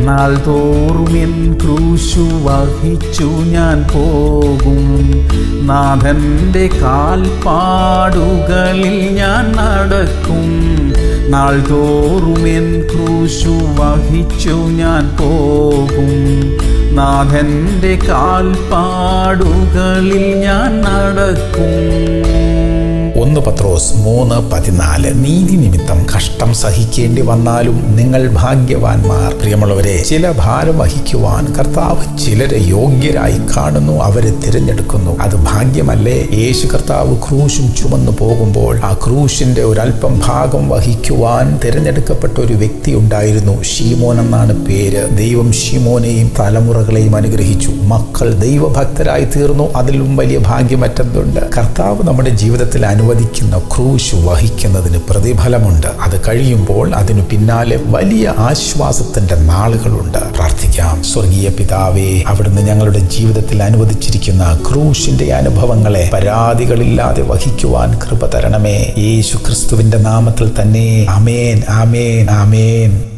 നാൾ തോറും എൻ ക്രൂശു വഹിച്ചു ഞാൻ പോകും നാഥൻ്റെ കാൽപ്പാടുകളിൽ ഞാൻ നടക്കും നാൾ തോറും എൻ ക്രൂശു വഹിച്ചു ഞാൻ പോകും നാഥൻ്റെ കാൽപ്പാടുകളിൽ ഞാൻ നടക്കും ഒന്ന് പത്രോസ് മൂന്ന് പതിനാല് നീതി നിമിത്തം കഷ്ടം സഹിക്കേണ്ടി വന്നാലും നിങ്ങൾ ഭാഗ്യവാന്മാർ പ്രിയമുള്ളവരെ ചില ഭാരം വഹിക്കുവാൻ കർത്താവ് ചിലരെ യോഗ്യരായി കാണുന്നു അവരെ തിരഞ്ഞെടുക്കുന്നു അത് ഭാഗ്യമല്ലേ യേശു കർത്താവ് ക്രൂശും ചുമന്നു പോകുമ്പോൾ ആ ക്രൂശിന്റെ ഒരല്പം ഭാഗം വഹിക്കുവാൻ തിരഞ്ഞെടുക്കപ്പെട്ട ഒരു വ്യക്തി ഉണ്ടായിരുന്നു ഷീമോൻ എന്നാണ് പേര് ദൈവം ഷീമോനെയും തലമുറകളെയും അനുഗ്രഹിച്ചു മക്കൾ ദൈവഭക്തരായി തീർന്നു അതിലും വലിയ ഭാഗ്യം മറ്റെന്തുണ്ട് കർത്താവ് നമ്മുടെ ജീവിതത്തിൽ അനുവദിക്കുന്ന ക്രൂശ് വഹിക്കുന്നതിന് പ്രതിഫലമുണ്ട് അത് കഴിയുമ്പോൾ അതിനു പിന്നാലെ വലിയ ആശ്വാസത്തിന്റെ നാളുകളുണ്ട് പ്രാർത്ഥിക്കാം സ്വർഗീയ പിതാവേ അവിടുന്ന് ഞങ്ങളുടെ ജീവിതത്തിൽ അനുവദിച്ചിരിക്കുന്ന ക്രൂശിന്റെ അനുഭവങ്ങളെ പരാതികളില്ലാതെ വഹിക്കുവാൻ കൃപ തരണമേ യേശു ക്രിസ്തുവിന്റെ നാമത്തിൽ തന്നെ അമേൻ ആമേൻ ആമേൻ